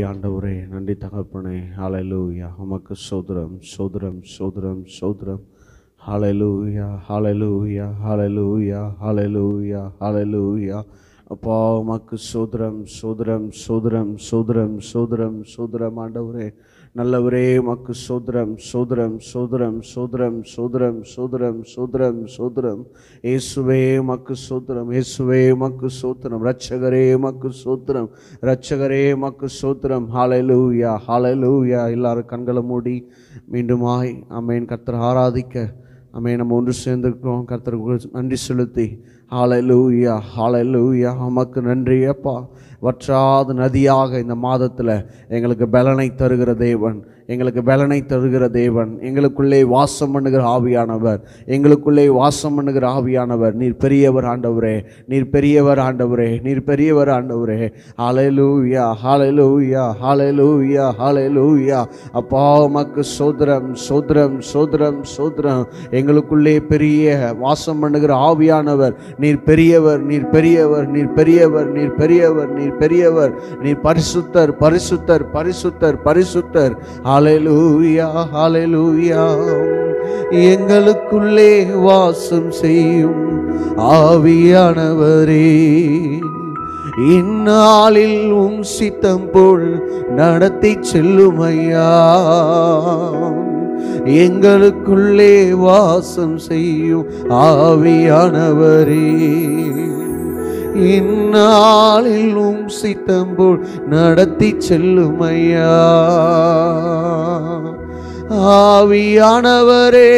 ஆண்டவரே நன்றி தகப்பனே ஹalleluya உமக்கு சோதரம் சோதரம் சோதரம் சோதரம் ஹalleluya ஹalleluya ஹalleluya ஹalleluya ஹalleluya அப்பா உமக்கு சோதரம் சோதரம் சோதரம் சோதரம் சோதரம் சோதரம் ஆண்டவரே நல்லவரே உமக்கு சோதரம் சோதரம் சோதரம் சோதரம் சோதரம் சோதரம் சோதரம் சோதரம் இயேசுவே உமக்கு சோத்திரம் இயேசுவே உமக்கு சோத்திரம் ரட்சகரே உமக்கு சோத்திரம் ரட்சகரே உமக்கு சோத்திரம் ஹalleluya ஹalleluya எல்லாரும் கண்களை மூடி மீண்டுமாய் அமேன் கர்த்தர் ஆராதிக்க அமே நம்ம ஒன்று சேர்ந்திருக்கிறோம் கர்த்தருக்கு நன்றி செலுத்தி ஹalleluya ஹalleluya உமக்கு நன்றி அப்பா வற்றாத நதியாக இந்த மாதத்தில் எங்களுக்கு பலனை தருகிற தேவன் எங்களுக்கு பலனை தருகிற தேவன் எங்களுக்குள்ளே வாசம் பண்ணுகிற ஆவியானவர் எங்களுக்குள்ளே வாசம் பண்ணுகிற ஆவியானவர் நீர் பெரியவர் ஆண்டவரே நீர் பெரியவர் ஆண்டவரே நீர் பெரியவர் ஆண்டவரே ஹalleluya ஹalleluya ஹalleluya ஹalleluya அப்பா உமக்கு சோதரம் சோதரம் சோதரம் சோதரம் எங்களுக்குள்ளே பெரிய வாசம் பண்ணுகிற ஆவியானவர் நீர் பெரியவர் நீர் பெரியவர் நீர் பெரியவர் நீர் பெரியவர் நீர் பெரியவர் நீர் பரிசுத்தர் பரிசுத்தர் பரிசுத்தர் பரிசுத்தர் ஹalleluya ஹalleluya எங்களுக்குள்ளே வாசம் செய்யும் ஆவியானவரே இந்நாளில் உம் சித்தம் போல் நடத்தி செல்லுமையா எங்களுக்குள்ளே வாசம் செய்யும் ஆவியானவரே இந்நாளில் உம் சித்தம் போல் நடத்தி செல்லுமையா ஆவியானவரே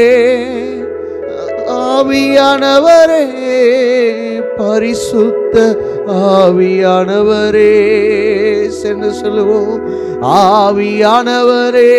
ஆவியானவரே பரிசுத்த ஆவியானவரே சென்று சொல்லுவோம் ஆவியானவரே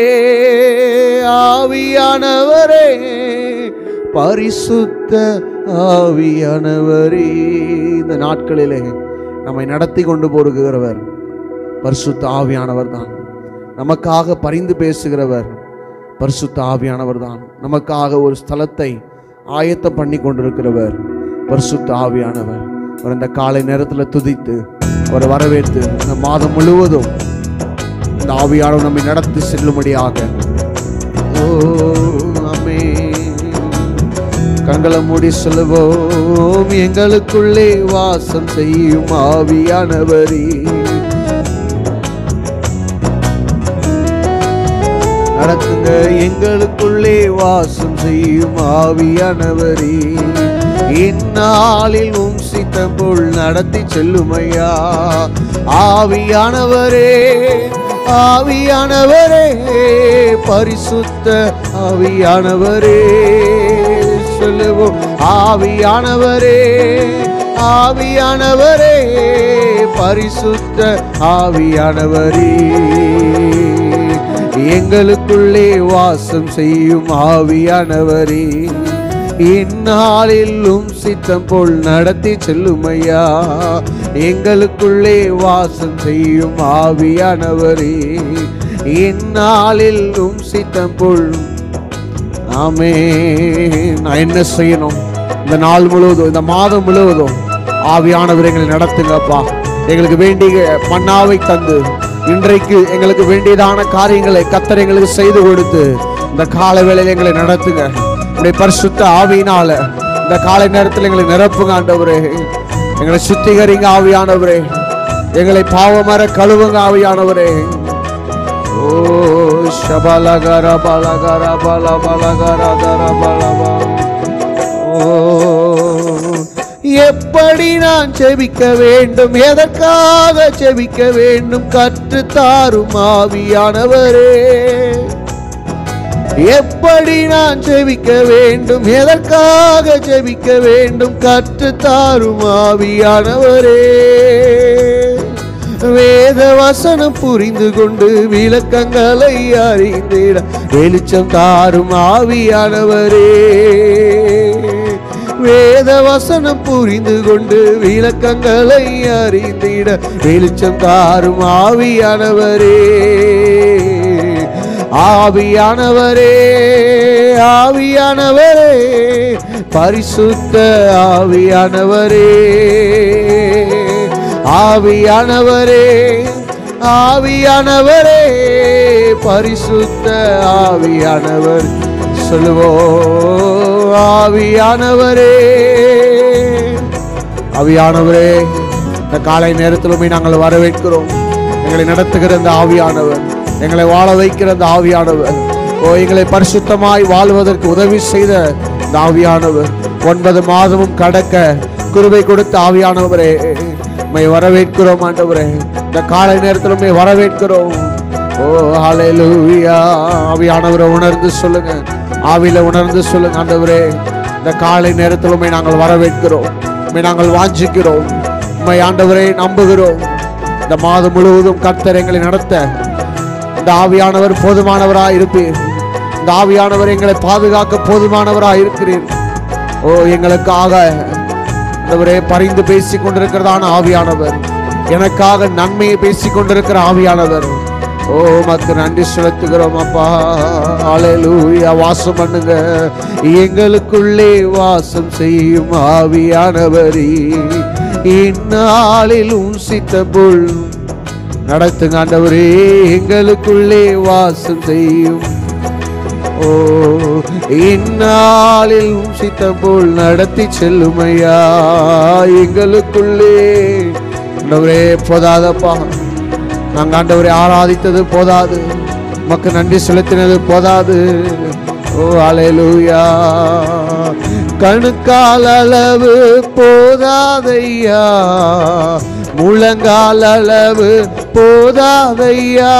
ஆவியானவரே பரிசுத்த ஆவியானவரே இந்த நாட்களிலே நம்மை நடத்தி கொண்டு போகிறவர் பரிசுத்த ஆவியானவர் தான் நமக்காக பரிந்து பேசுகிறவர் பரிசுத்த ஆவியானவர் தான் நமக்காக ஒரு ஸ்தலத்தை ஆயத்தம் பண்ணி கொண்டிருக்கிறவர் பரிசுத்த ஆவியானவர் அவர் இந்த காலை நேரத்தில் துதித்து அவரை வரவேற்று இந்த மாதம் முழுவதும் இந்த ஆவியானவர் நம்மை நடத்தி செல்லும்படியாக ஓ ஆமே கண்களை மூடி சொல்லுவோம் எங்களுக்குள்ளே வாசம் செய்யும் ஆவியானவரே நடத்துங்க எங்களுக்குள்ளே வாசம் செய்யும் ஆவியானவரே இந்நாளில் உம் சித்தம் போல் நடத்தி செல்லுமையா ஆவியானவரே ஆவியானவரே பரிசுத்த ஆவியானவரே சொல்லுவோம் ஆவியானவரே ஆவியானவரே பரிசுத்த ஆவியானவரே எங்களுக்குள்ளே வாசம் செய்யும் ஆவியானவரே இந்நாளிலும் சித்தம் போல் நடத்தி செல்லுமையா எங்களுக்குள்ளே வாசம் செய்யும் ஆவியானவரே இந்நாளிலும் சித்தம் போல் ஆமே நான் என்ன செய்யணும் இந்த நாள் முழுவதும் இந்த மாதம் முழுவதும் ஆவியானவர் எங்களை நடத்துங்கப்பா எங்களுக்கு வேண்டிய மன்னாவை தந்து இன்றைக்கு எங்களுக்கு வேண்டியதான காரியங்களை கத்தர் எங்களுக்கு செய்து கொடுத்து இந்த கால வேளையில் எங்களை நடத்துங்க உடைய பரிசுத்த ஆவியினால இந்த காலை நேரத்தில் எங்களை நிரப்புங்க ஆண்டவரே எங்களை சுத்திகரிங்க ஆவியானவரே எங்களை பாவமர கழுவுங்க ஆவியானவரே ஓ ஷபலகர பலகர பல பலகர தர பலபா ஓ எப்படி நான் செபிக்க வேண்டும் எதற்காக செபிக்க வேண்டும் கற்று தாரும் ஆவியானவரே எப்படி நான் செபிக்க வேண்டும் எதற்காக செபிக்க வேண்டும் கற்று தாரும் ஆவியானவரே வேத வசனம் புரிந்து கொண்டு விளக்கங்களை அறிந்திட வெளிச்சம் தாரும் ஆவியானவரே வேத வசனம் புரிந்து கொண்டு விளக்கங்களை அறிந்திட வெளிச்சம் தாரும் ஆவியானவரே ஆவியானவரே ஆவியானவரே பரிசுத்த ஆவியானவரே ஆவியானவரே ஆவியானவரே பரிசுத்த ஆவியானவர் சொல்லுவோம் ஆவியானவரே ஆவியானவரே இந்த காலை நேரத்திலுமே நாங்கள் வரவேற்கிறோம் எங்களை நடத்துகிற இந்த ஆவியானவர் எங்களை வாழ வைக்கிற இந்த ஆவியானவர் ஓ எங்களை பரிசுத்தமாய் வாழ்வதற்கு உதவி செய்த இந்த ஆவியானவர் ஒன்பது மாதமும் கடக்க கிருபை கொடுத்த ஆவியானவரே உம்மை வரவேற்கிறோம் ஆண்டவரே இந்த காலை நேரத்தில் உம்மை வரவேற்கிறோம் ஓ ஹalleluya ஆவியானவரை உணர்ந்து சொல்லுங்க ஆவியில உணர்ந்து சொல்லுங்க ஆண்டவரே இந்த காலை நேரத்தில் உம்மை நாங்கள் வரவேற்கிறோம் உம்மை நாங்கள் வாஞ்சிக்கிறோம் உம்மை ஆண்டவரை நம்புகிறோம் இந்த மாதம் முழுவதும் கர்த்தர் எங்களை நடத்த இந்த ஆவியானவர் போதுமானவராய் இருப்பீர் இந்த ஆவியானவர் எங்களை பாதுகாக்க போதுமானவராய் இருக்கிறீர் ஓ எங்களுக்காக ஆண்டவரே பரிந்து பேசிக் கொண்டிருக்கிறதான ஆவியானவர் எனக்காக நன்மையை பேசிக் கொண்டிருக்கிற ஆவியானவர் ஓ மக்கு நன்றி செலுத்துகிறோம் அப்பா அலையலூயா வாசம் பண்ணுங்க எங்களுக்குள்ளே வாசம் செய்யும் ஆவியானவரே இந்நாளில் உசித்த புல் நடத்துங்க ஆண்டவரே எங்களுக்குள்ளே வாசம் செய்யும் ஓ இந்நாளில் சித்தம் போல் நடத்தி செல்லுமையா எங்களுக்குள்ளே ஆண்டவரே போதாதப்பா நாங்கள் ஆண்டவரை ஆராதித்தது போதாது உமக்கு நன்றி செலுத்தினது போதாது ஓ அலையலூயா கணுக்கால் அளவு போதாதையா முழங்கால் அளவு போதாதையா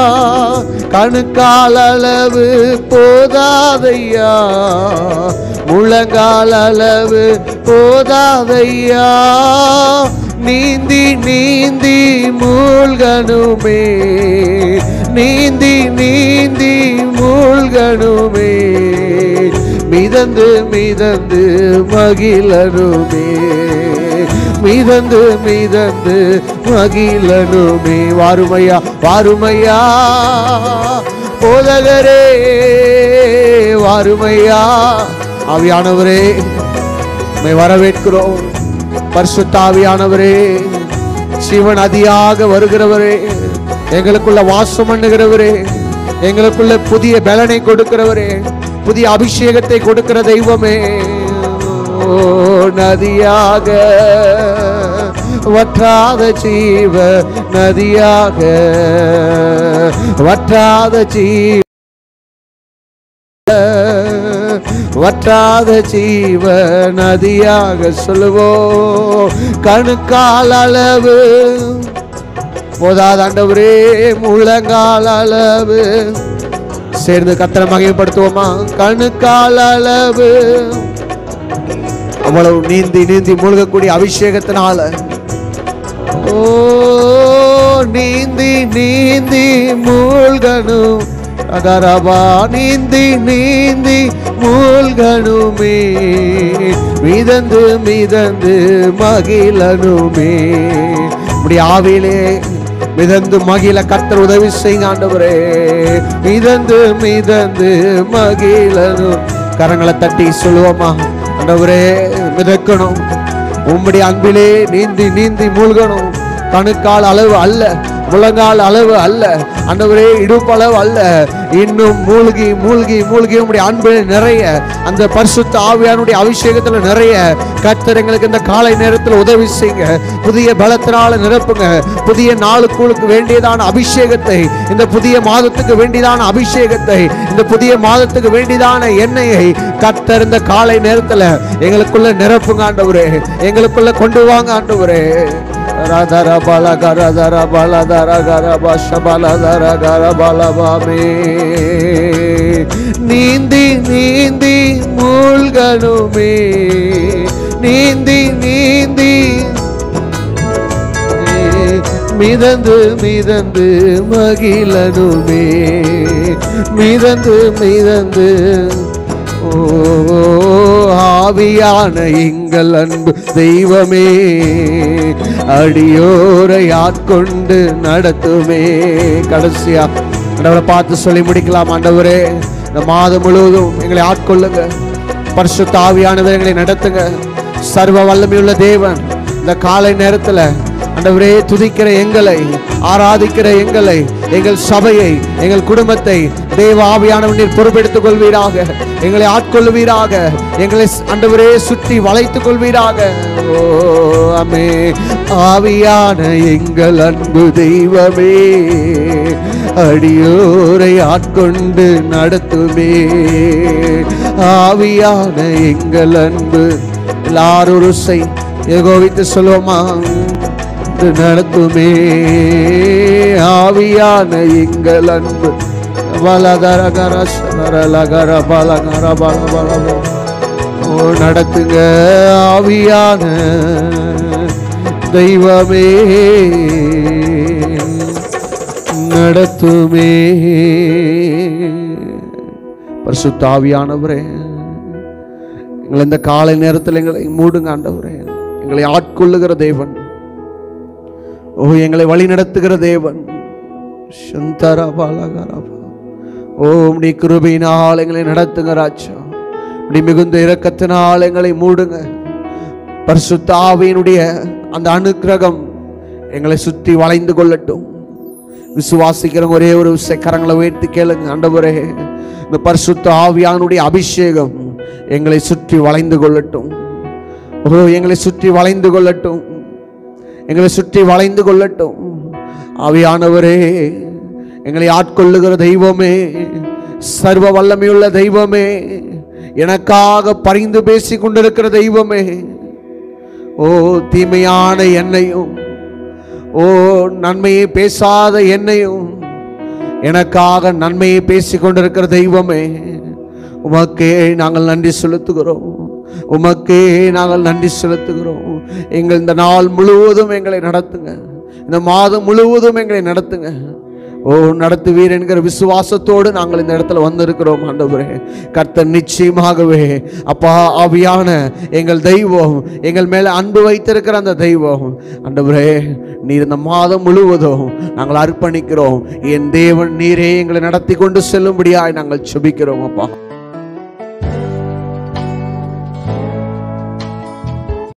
கணுக்கால் அளவு போதாதையா முழங்கால் அளவு போதாதையா நீந்தி நீந்தி மூழ்கணுமே நீந்தி நீந்தி மூழ்கணுமே மிதந்து மிதந்து மகிழனுமே மிதந்து மிதந்து மகிழனுமே வாருமையா வாருமையா போதகரே வாருமையா ஆவியானவரே உம்மை வரவேற்கிறோம் பரிசுத்த ஆவியானவரே சிவன் அதியாக வருகிறவரே எங்களுக்குள்ள வாசம் பண்ணுகிறவரே எங்களுக்குள்ள புதிய பலனை கொடுக்கிறவரே புதிய அபிஷேகத்தை கொடுக்கிற தெய்வமே ஓ நதியாக வற்றாத ஜீவ நதியாக வற்றாத ஜீவ வற்றாத ஜீவ நதியாக சொல்லுவோம் கணுக்கால் அளவு போதாத ஆண்டவரே முழங்கால் அளவு சேர்ந்து கத்தனை மகிமைப்படுத்துவோமா கணுக்கால் அளவு அவ்வளவு நீந்தி நீந்தி மூழ்கக்கூடிய அபிஷேகத்தினால ஓ நீந்தி நீந்தி மூழ்கணும் அகரபா நீந்தி நீந்தி மூழ்கணுமே மிதந்து மிதந்து மகிழனுமே இப்படி ஆவிலே மிதந்து மகிழ கத்தர் உதவி செய்யுங்க ஆண்டவரே மிதந்து மிதந்து மகிழனும் கரங்களை தட்டி சொல்லுவோமா ஆண்டவரே மிதக்கணும் உம்முடைய அன்பிலே நீந்தி நீந்தி மூழ்கணும் கணுக்கால் அளவு அல்ல முழங்கால் அளவு அல்ல ஆண்டவரே இடுப்பளவு அல்ல இன்னும் மூழ்கி மூழ்கி மூழ்கி உம்முடைய அன்பில் நிறைய அந்த பரிசுத்த ஆவியானுடைய அபிஷேகத்துல நிறைய கர்த்தர் எங்களுக்கு இந்த காலை நேரத்தில் உதவி செய்யுங்க புதிய பலத்தினால நிரப்புங்க புதிய நாளுக்குழுக்கு வேண்டியதான அபிஷேகத்தை இந்த புதிய மாதத்துக்கு வேண்டியதான அபிஷேகத்தை இந்த புதிய மாதத்துக்கு வேண்டியதான எண்ணெயை கர்த்தர் இந்த காலை நேரத்துல எங்களுக்குள்ள நிரப்புங்க ஆண்டவரே எங்களுக்குள்ள கொண்டு வாங்க ஆண்டவரே ரதர பல கரதர பல தர கர பஷ பல தர கர பல பாமே நீந்தி நீந்தி மூழ்கணுமே நீந்தி நீந்தி மிதந்து மிதந்து மகிழனுமே மிதந்து மிதந்து ஓ ஆவியான எங்கள் அன்பு தெய்வமே அடியோரை ஆட்கொண்டு நடத்துமே கடைசியா ஆண்டவரை பார்த்து சொல்லி முடிக்கலாம் ஆண்டவரே இந்த மாதம் முழுவதும் எங்களை ஆட்கொள்ளுங்க பரிசுத்த ஆவியானவர் எங்களை நடத்துங்க சர்வ வல்லமையுள்ள தேவன் இந்த காலை நேரத்துல ஆண்டவரே துதிக்கிற எங்களை ஆராதிக்கிற எங்களை எங்கள் சபையை எங்கள் குடும்பத்தை தேவ ஆவியானவர் நீர் பொறுப்பெடுத்துக் கொள்வீராக எங்களை ஆட்கொள்வீராக எங்களை ஆண்டவரே சுற்றி வளைத்துக் கொள்வீராக ஓ அமே ஆவியான எங்கள் அன்பு தெய்வமே அடியோரை ஆட்கொண்டு நடத்துமே ஆவியான எங்கள் அன்பு எல்லாரும் ஒரு செய் ஏகோவித்து சொல்லுவோமா இது நடத்துமே ஆவியான எங்கள் அன்பு பலதரகர சரலகர பலகர பல பல பல. ஓ நடத்துங்க ஆவியான தெய்வமே நடத்துமே பரிசுத்த ஆவியானவரே எங்களை இந்த காலை நேரத்தில் எங்களை மூடுங்க ஆண்டவரே எங்களை ஆட்கொள்ளுகிற தேவன் ஓ எங்களை வழி நடத்துகிற தேவன் சந்தரா பாலகரபா ஓ உம்முடைய கிருபையினால் எங்களை நடத்துங்க ராஜா உம்முடைய மிகுந்த இரக்கத்தினால் எங்களை மூடுங்க பரிசுத்த ஆவியினுடைய அந்த அனுக்கிரகம் எங்களை சுற்றி வளைந்து கொள்ளட்டும் விசுவாசிக்கிறவங்க ஒரே ஒரு விசை கரங்களை உயர்த்தி கேளுங்க ஆண்டவரே இந்த பரிசுத்த ஆவியானுடைய அபிஷேகம் எங்களை சுற்றி வளைந்து கொள்ளட்டும் ஓ எங்களை சுற்றி வளைந்து கொள்ளட்டும் எங்களை சுற்றி வளைந்து கொள்ளட்டும் ஆவியானவரே எங்களை ஆட்கொள்ளுகிற தெய்வமே சர்வ வல்லமையுள்ள தெய்வமே எனக்காக பரிந்து பேசி கொண்டிருக்கிற தெய்வமே ஓ தீமையான என்னையும் ஓ நன்மையை பேசாத என்னையும் எனக்காக நன்மையை பேசி கொண்டிருக்கிற தெய்வமே உமக்கே நாங்கள் நன்றி செலுத்துகிறோம் உமக்கே நாங்கள் நன்றி செலுத்துகிறோம் எங்கள் இந்த நாள் முழுவதும் எங்களை நடத்துங்க இந்த மாதம் முழுவதும் எங்களை நடத்துங்க ஓ நடத்துவீர் என்கிற விசுவாசத்தோடு நாங்கள் இந்த இடத்துல வந்திருக்கிறோம் ஆண்டவரே கர்த்தர் நிச்சயமாகவே அப்பா ஆவியான எங்கள் தெய்வம் எங்கள் மேலே அன்பு வைத்திருக்கிற அந்த தெய்வம் ஆண்டவரே நீர் இந்த மாதம் முழுவதும் நாங்கள் அர்ப்பணிக்கிறோம் என் தேவன் நீரே எங்களை நடத்தி கொண்டு செல்லும்படியாய் நாங்கள் செபிக்கிறோம் அப்பா